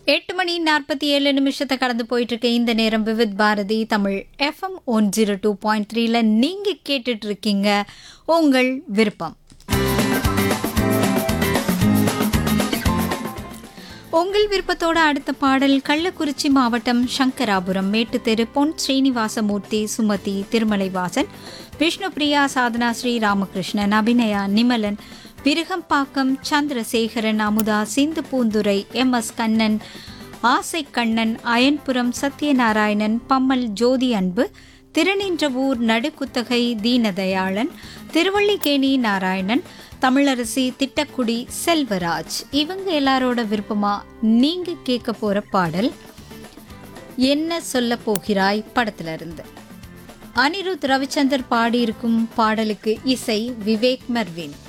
எட்டு மணி நாற்பத்தி ஏழு நிமிஷத்தை கடந்து போயிட்டு இருக்க இந்த நேரம் Vividh Bharati Tamil FM one zero two point த்ரீல நீங்க கேட்டுட்டு இருக்கீங்க உங்கள் விருப்பம் உங்கள் விருப்பத்தோட அடுத்த பாடல் கள்ளக்குறிச்சி மாவட்டம் சங்கராபுரம் மேட்டுத்தெரு பொன் ஸ்ரீனிவாசமூர்த்தி சுமதி திருமலைவாசன் விஷ்ணுபிரியா சாதனா ஸ்ரீ ராமகிருஷ்ணன் அபிநயா நிமலன் விருகம்பாக்கம் சந்திரசேகரன் அமுதா சிந்து பூந்துரை எம் எஸ் கண்ணன் ஆசை கண்ணன் அயன்புரம் சத்யநாராயணன் பம்மல் ஜோதி அன்பு திருநின்றவூர் நடுக்குத்தகை தீனதயாளன் திருவள்ளிக்கேணி நாராயணன் தமிழரசி திட்டக்குடி செல்வராஜ் இவங்க எல்லாரோட விருப்பமா நீங்க கேட்க போற பாடல் என்ன சொல்ல போகிறாய் படத்துல இருந்து அனிருத் ரவிச்சந்தர் பாடியிருக்கும் பாடலுக்கு இசை விவேக் மெர்வின்